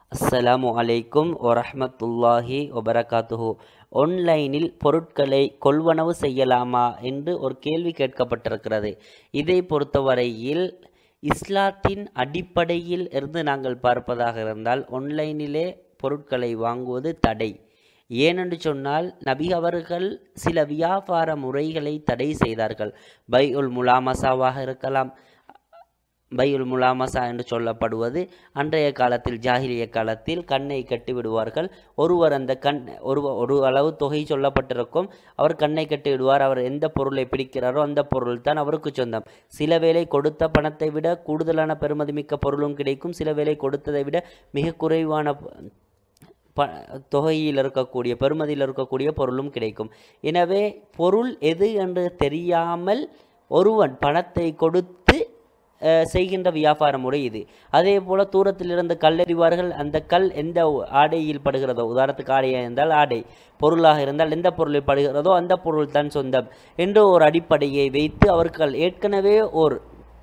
அஸ்ஸலாமு அலைக்கும் வரஹ்மத்துல்லாஹி வபரகாத்துஹு ஆன்லைனில் பொருட்களை கொள்வனவு செய்யலாமா என்று ஒரு கேள்வி கேட்கப்பட்டிருக்கிறது இதை பொறுத்தவரையில் இஸ்லாத்தின் அடிப்படையில் இருந்து நாங்கள் பார்ப்பதாக இருந்தால் ஆன்லைனிலே பொருட்களை வாங்குவது தடை ஏனென்று சொன்னால் நபி அவர்கள் சில வியாபார முறைகளை தடை செய்தார்கள் பை உல் முலாமசாவாக இருக்கலாம் பையுல் முலாமசா என்று சொல்லப்படுவது அன்றைய காலத்தில் ஜாகிலிய காலத்தில் கண்ணை கட்டி விடுவார்கள் ஒருவர் அந்த கண் ஒரு ஒரு அளவு தொகை சொல்லப்பட்டிருக்கும் அவர் கண்ணை கட்டி விடுவார் அவர் எந்த பொருளை பிடிக்கிறாரோ அந்த பொருள் தான் அவருக்கு சொந்தம் சில வேளை கொடுத்த பணத்தை விட கூடுதலான பெறுமதிமிக்க பொருளும் கிடைக்கும் சில வேளை கொடுத்ததை விட மிக குறைவான ப தொகையில் இருக்கக்கூடிய பெறுமதியில் இருக்கக்கூடிய பொருளும் கிடைக்கும் எனவே பொருள் எது என்று தெரியாமல் ஒருவன் பணத்தை கொடுத்து செய்கின்ற வியாபார முறை இது அதே போல் தூரத்தில் இருந்து கல்லறிவார்கள் அந்த கல் எந்த ஆடையில் படுகிறதோ உதாரணத்துக்கு ஆடையாக இருந்தால் ஆடை பொருளாக இருந்தால் எந்த பொருளில் படுகிறதோ அந்த பொருள் தான் சொந்தம் என்ற ஒரு அடிப்படையை வைத்து அவர்கள் ஏற்கனவே ஒரு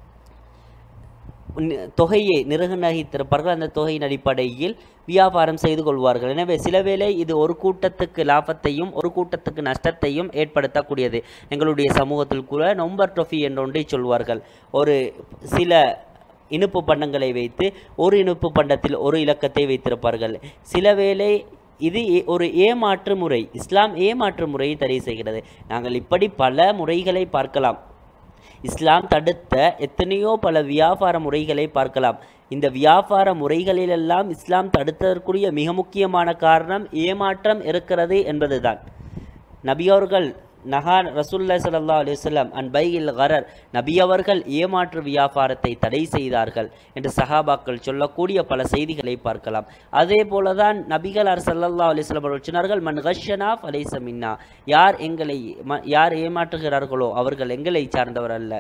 தொகையை நிர்ணயித்திருப்பார்கள் அந்த தொகையின் அடிப்படையில் வியாபாரம் செய்து கொள்வார்கள் எனவே சில வேளை இது ஒரு கூட்டத்துக்கு லாபத்தையும் ஒரு கூட்டத்துக்கு நஷ்டத்தையும் ஏற்படுத்தக்கூடியது எங்களுடைய சமூகத்தில் கூட நொம்பர் ட்ரொஃபி என்ற ஒன்றை சொல்வார்கள் ஒரு சில இனிப்பு பண்டங்களை வைத்து ஒரு இனிப்பு பண்டத்தில் ஒரு இலக்கத்தை வைத்திருப்பார்கள் சில வேளை இது ஒரு ஏமாற்று முறை இஸ்லாம் ஏமாற்று முறையை தடை செய்கிறது நாங்கள் இப்படி பல முறைகளை பார்க்கலாம் இஸ்லாம் தடுத்த எத்தனையோ பல வியாபார முறைகளை பார்க்கலாம் இந்த வியாபார முறைகளிலெல்லாம் இஸ்லாம் தடுத்ததற்குரிய மிக முக்கியமான காரணம் ஏமாற்றம் இருக்கிறது என்பதுதான் நபியவர்கள் நஹான் ரசுல்லா சல்லா அலுவலம் அண்ட் பையில் கரர் நபி அவர்கள் ஏமாற்று வியாபாரத்தை தடை செய்தார்கள் என்று சஹாபாக்கள் சொல்லக்கூடிய பல செய்திகளை பார்க்கலாம் அதே போலதான் நபிகளார் சல்லல்லா அலிஸ்லாம் அவர்கள் சொன்னார்கள் மன் ஹஷனாஃப் அலைசமின்னா யார் எங்களை யார் ஏமாற்றுகிறார்களோ அவர்கள் எங்களை சார்ந்தவர் அல்ல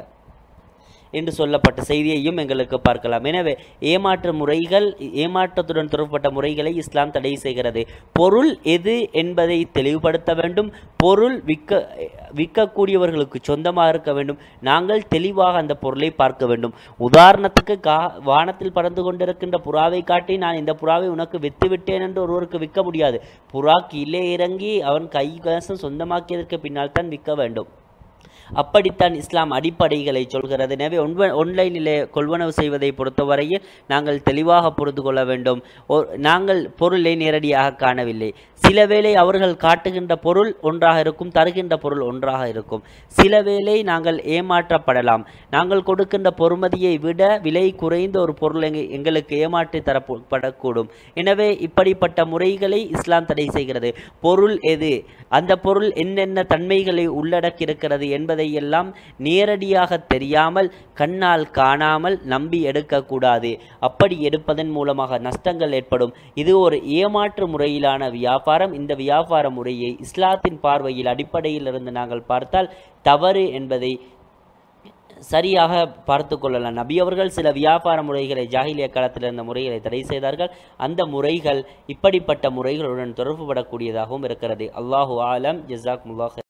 என்று சொல்லப்பட்ட செய்தியையும் எங்களுக்கு பார்க்கலாம் எனவே ஏமாற்று முறைகள் ஏமாற்றத்துடன் தொடர்பட்ட முறைகளை இஸ்லாம் தடை செய்கிறது பொருள் எது என்பதை தெளிவுபடுத்த வேண்டும் பொருள் விற்க விற்கக்கூடியவர்களுக்கு சொந்தமாக இருக்க வேண்டும் நாங்கள் தெளிவாக அந்த பொருளை பார்க்க வேண்டும் உதாரணத்துக்கு கா வானத்தில் பறந்து கொண்டிருக்கின்ற புறாவை காட்டி நான் இந்த புறாவை உனக்கு வித்து விட்டேன் என்று ஒருவருக்கு விற்க முடியாது புறா கீழே இறங்கி அவன் கை கசம் சொந்தமாக்கியதற்கு பின்னால் தான் விற்க வேண்டும் அப்படித்தான் இஸ்லாம் அடிப்படைகளை சொல்கிறது எனவே ஒன்ப ஒன்லைனிலே கொள்வனவு செய்வதை பொறுத்தவரையில் நாங்கள் தெளிவாக புரிந்து கொள்ள வேண்டும் நாங்கள் பொருளை நேரடியாக காணவில்லை சில வேளை அவர்கள் காட்டுகின்ற பொருள் ஒன்றாக இருக்கும் தருகின்ற பொருள் ஒன்றாக இருக்கும் சில வேளை நாங்கள் ஏமாற்றப்படலாம் நாங்கள் கொடுக்கின்ற பொறுமதியை விட விலை குறைந்த ஒரு பொருள் எங்களுக்கு ஏமாற்றி தரப்படக்கூடும் எனவே இப்படிப்பட்ட முறைகளை இஸ்லாம் தடை செய்கிறது பொருள் எது அந்த பொருள் என்னென்ன தன்மைகளை உள்ளடக்கி இருக்கிறது என்பதையெல்லாம் நேரடியாக தெரியாமல் கண்ணால் காணாமல் நம்பி எடுக்கக்கூடாது அப்படி எடுப்பதன் மூலமாக நஷ்டங்கள் ஏற்படும் இது ஒரு ஏமாற்று முறையிலான வியாபாரம் இந்த வியாபார முறையை இஸ்லாத்தின் பார்வையில் அடிப்படையில் இருந்து நாங்கள் பார்த்தால் தவறு என்பதை சரியாக பார்த்து கொள்ளலாம் நபி அவர்கள் சில வியாபார முறைகளை ஜாகிலிய காலத்தில் இருந்த முறைகளை தடை செய்தார்கள் அந்த முறைகள் இப்படிப்பட்ட முறைகளுடன் தொடர்புபடக்கூடியதாகவும் இருக்கிறது அல்லாஹு ஆலம் ஜிசாக் முல்லாஹ்